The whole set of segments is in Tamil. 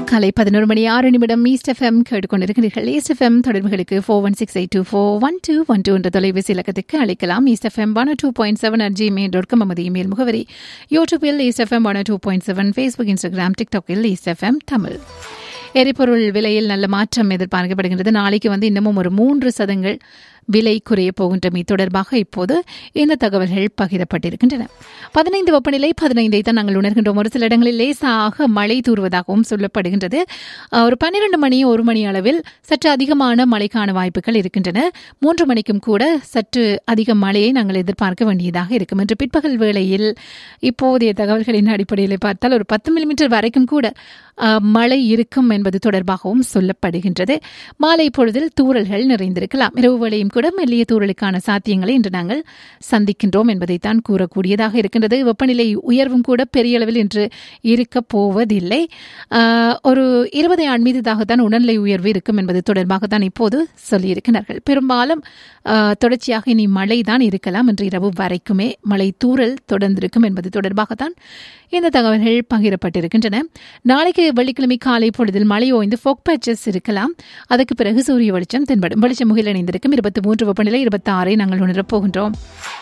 காலை பதினோரு மணி ஆறு நிமிடம் ஈஸ்ட் எஃப்எம் கேட்டுக்கொண்டிருக்கிறீர்கள் ஈஸ்ட் எஃப்எம் தொடர்புகளுக்கு four one six eight two four one two one two என்ற தொலைபேசி இலக்கத்துக்கு அழைக்கலாம் East FM one two point seven at Gmail dot com நமது இமெயில் முகவரி யூடியூபில் East FM one two point seven Facebook Instagram டிக்டாக்கில் ஈஸ்ட் எஃப்எம் தமிழ் எரிபொருள் விலையில் நல்ல மாற்றம் எதிர்பார்க்கப்படுகின்றது நாளைக்கு வந்து இன்னமும் ஒரு மூன்று சதங்கள் விலை குறைய போகின்றமை தொடர்பாக இப்போது இந்த தகவல்கள் பகிரப்பட்டிருக்கின்றன பதினைந்து வெப்பநிலை பதினைந்தை தான் நாங்கள் உணர்கின்றோம் ஒரு சில இடங்களில் லேசாக மழை தூறுவதாகவும் சொல்லப்படுகின்றது அஹ், ஒரு பன்னிரண்டு மணி ஒரு மணி அளவில் சற்று அதிகமான மழைக்கான வாய்ப்புகள் இருக்கின்றன மூன்று மணிக்கும் கூட சற்று அதிக மழையை நாங்கள் எதிர்பார்க்க வேண்டியதாக இருக்கும் என்று பிற்பகல் வேளையில் இப்போதைய தகவல்களின் அடிப்படையில் பார்த்தால் ஒரு பத்து மில்லிமீட்டர் வரைக்கும் கூட அஹ், மழை இருக்கும் என்பது தொடர்பாகவும் சொல்லப்படுகின்றது மாலை பொழுதில் தூறல்கள் நிறைந்திருக்கலாம் இரவு வேளையும் கூட மெல்லிய தூறலுக்கான சாத்தியங்களை இன்று நாங்கள் சந்திக்கின்றோம் என்பதைத்தான் கூறக்கூடியதாக இருக்கின்றது வெப்பநிலை உயர்வும் கூட பெரிய அளவில் இன்று இருக்கப் போவதில்லை அஹ், ஒரு இருபதை ஆண் மீதுதாகத்தான் உடல்நிலை உயர்வு இருக்கும் என்பது தொடர்பாகத்தான் இப்போது சொல்லியிருக்கிறார்கள் பெரும்பாலும் அஹ், தொடர்ச்சியாக இனி மழை தான் இருக்கலாம் இன்று இரவு வரைக்குமே மழை தூறல் தொடர்ந்திருக்கும் என்பது தொடர்பாகத்தான் இந்த தகவல்கள் பகிரப்பட்டிருக்கின்றன நாளைக்கு வெள்ளிக்கிழமை காலை பொழுதில் மழை ஓய்ந்து ஃபோக் பேச்சஸ் இருக்கலாம் அதற்கு பிறகு சூரிய வெளிச்சம் தென்படும் வெளிச்சம் முகில் இணைந்திருக்கும் இருபத்தி மூன்று வெப்பநிலை இருபத்தி ஆறை நாங்கள் உணரப் போகின்றோம்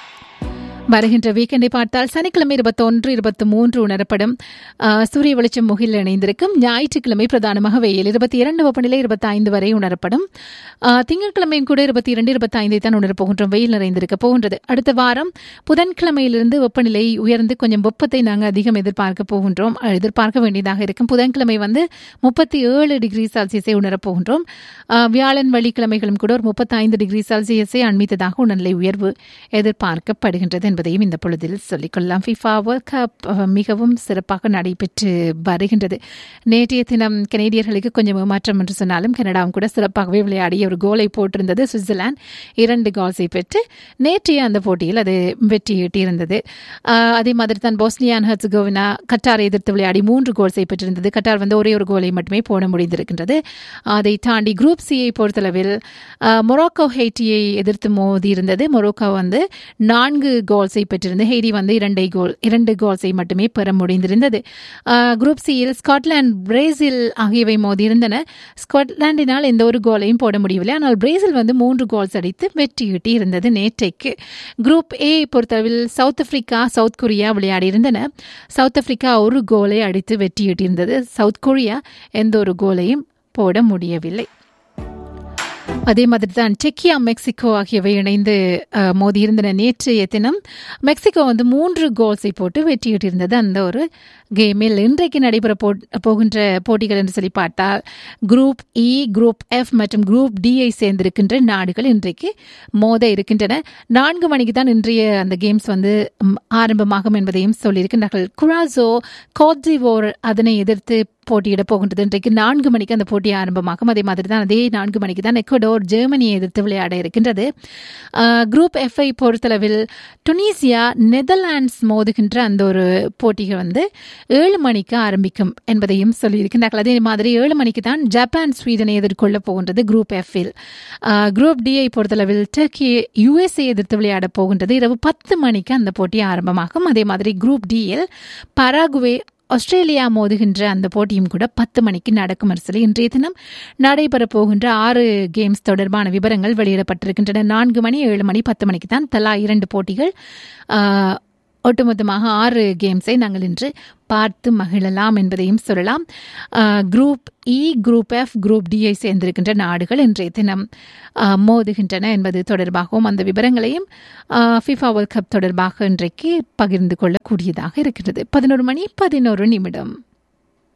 வருகின்ற வீக்கெண்டை பார்த்தால் சனிக்கிழமை இருபத்தொன்று இருபத்தி மூன்று உணரப்படும் ஆஹ், சூரிய வெளிச்சம் முகில் இணைந்திருக்கும் ஞாயிற்றுக்கிழமை பிரதானமாக வெயில் இருபத்தி இரண்டு வெப்பநிலை இருபத்தி ஐந்து வரை உணரப்படும் ஆஹ், திங்கட்கிழமையும் கூட இருபத்தி இரண்டு இருபத்தி ஐந்தை தான் உணரப் போகின்றோம் வெயில் நிறைந்திருக்க போகின்றது அடுத்த வாரம் புதன்கிழமையிலிருந்து வெப்பநிலை உயர்ந்து கொஞ்சம் வெப்பத்தை நாங்கள் அதிகம் எதிர்பார்க்க போகின்றோம் அஹ், எதிர்பார்க்க வேண்டியதாக இருக்கும் புதன்கிழமை வந்து முப்பத்தி ஏழு டிகிரி செல்சியஸை உணரப் போகின்றோம் ஆஹ், வியாழன் வெள்ளிக்கிழமைகளும் கூட ஒரு முப்பத்தைந்து டிகிரி செல்சியஸை அண்மித்ததாக உணர்நிலை உயர்வு எதிர்பார்க்கப்படுகின்றது என்பதையும் இந்த பொழுதில் சொல்லிக்கொள்ளலாம் ஃபிஃபா வேர்ல்ட் கப் அஹ், மிகவும் சிறப்பாக நடைபெற்று வருகின்றது நேற்றைய தினம் கனேடியர்களுக்கு கொஞ்சம் ஏமாற்றம் என்று சொன்னாலும் கனடாவும் கூட சிறப்பாகவே விளையாடி ஒரு கோலை போட்டிருந்தது சுவிட்சர்லாந்து இரண்டு கோல்ஸை பெற்று நேற்றைய அந்த போட்டியில் அது வெற்றி ஈட்டியிருந்தது ஆஹ், அதே மாதிரி தான் போஸ்னியான் ஹெர்சகோவினா கட்டாரை எதிர்த்து விளையாடி மூன்று கோல்ஸை பெற்றிருந்தது கட்டார் வந்து ஒரே ஒரு கோலை மட்டுமே போட முடிந்திருக்கின்றது அதை தாண்டி குரூப் சியை பொறுத்தளவில் ஆஹ், மொரோக்கோ ஹெய்ட்டியை எதிர்த்து மோதி இருந்தது மொரோக்கோ வந்து நான்கு கோல்ஸை பெற்றிருந்தது ஹெய்டி வந்து இரண்டை கோல் இரண்டு கோல்ஸை மட்டுமே பெற முடிந்திருந்தது ஆஹ், குரூப் சியில் ஸ்காட்லாந்து பிரேசில் ஆகியவை மோதி இருந்தன ஸ்காட்லாந்தினால் எந்த ஒரு கோலையும் போட முடியவில்லை ஆனால் பிரேசில் வந்து மூன்று கோல்ஸ் அடித்து வெற்றியீட்டி இருந்தது நேற்றைக்கு குரூப் ஏ பொறுத்தளவில் சவுத் ஆப்பிரிக்கா சவுத் கொரியா விளையாடி இருந்தன சவுத் ஆப்பிரிக்கா ஒரு கோலை அடித்து வெற்றியீட்டியிருந்தது சவுத் கொரியா எந்த ஒரு கோலையும் போட முடியவில்லை அதே மாதிரி தான் செக்கியா மெக்சிகோ ஆகியவை இணைந்து அஹ், மோதியிருந்தன நேற்றைய தினம் மெக்சிகோ வந்து மூன்று கோல்ஸை போட்டு வெற்றியிட்டிருந்தது அந்த ஒரு கேமில் இன்றைக்கு நடைபெற போ போகின்ற போட்டிகள் என்று சொல்லி பார்த்தால் குரூப் இ குரூப் எஃப் மற்றும் குரூப் டியை சேர்ந்திருக்கின்ற நாடுகள் இன்றைக்கு மோத இருக்கின்றன நான்கு மணிக்கு தான் இன்றைய அந்த கேம்ஸ் வந்து ம், ஆரம்பமாகும் என்பதையும் சொல்லியிருக்கின்றார்கள் குராசோ கோட்ஜிவோர் அதனை எதிர்த்து போட்டியிட போகின்றது இன்றைக்கு நான்கு மணிக்கு அந்த போட்டி ஆரம்பமாகும் அதே மாதிரி தான் அதே நான்கு மணிக்கு தான் எக்வடோர் ஜெர்மனியை எதிர்த்து விளையாட இருக்கின்றது ஆஹ், குரூப் எஃப்ஐ பொறுத்தளவில் டுனீசியா நெதர்லாண்ட்ஸ் மோதுகின்ற அந்த ஒரு போட்டிகள் வந்து ஏழு மணிக்கு ஆரம்பிக்கும் என்பதையும் சொல்லியிருக்கின்றார்கள் அதே மாதிரி ஏழு மணிக்கு தான் ஜப்பான் ஸ்வீடனை எதிர்கொள்ள போகின்றது குரூப் எஃப்பில் குரூப் டியை பொறுத்தளவில் டர்க்கி யுஎஸ்ஏ எதிர்த்து விளையாட போகின்றது இரவு பத்து மணிக்கு அந்த போட்டி ஆரம்பமாகும் அதே மாதிரி குரூப் டியில் பராகுவே ஆஸ்திரேலியா மோதுகின்ற அந்த போட்டியும் கூட பத்து மணிக்கு நடக்கும் அரசில் இன்றைய தினம் நடைபெற போகின்ற ஆறு கேம்ஸ் தொடர்பான விவரங்கள் வெளியிடப்பட்டிருக்கின்றன நான்கு மணி ஏழு மணி பத்து மணிக்கு தான் தலா இரண்டு போட்டிகள் ஆஹ், ஒட்டுமொத்தமாக ஆறு கேம்ஸை நாங்கள் இன்று பார்த்து மகிழலாம் என்பதையும் சொல்லலாம் ஆஹ், group E group F group டியை சேர்ந்திருக்கின்ற நாடுகள் இன்றைய தினம் ஆஹ், மோதுகின்றன என்பது தொடர்பாகவும் அந்த விவரங்களையும் ஆஹ், ஃபிஃபா வேர்ல்ட் கப் தொடர்பாக இன்றைக்கு பகிர்ந்து கொள்ளக்கூடியதாக இருக்கிறது பதினோரு மணி பதினோரு நிமிடம்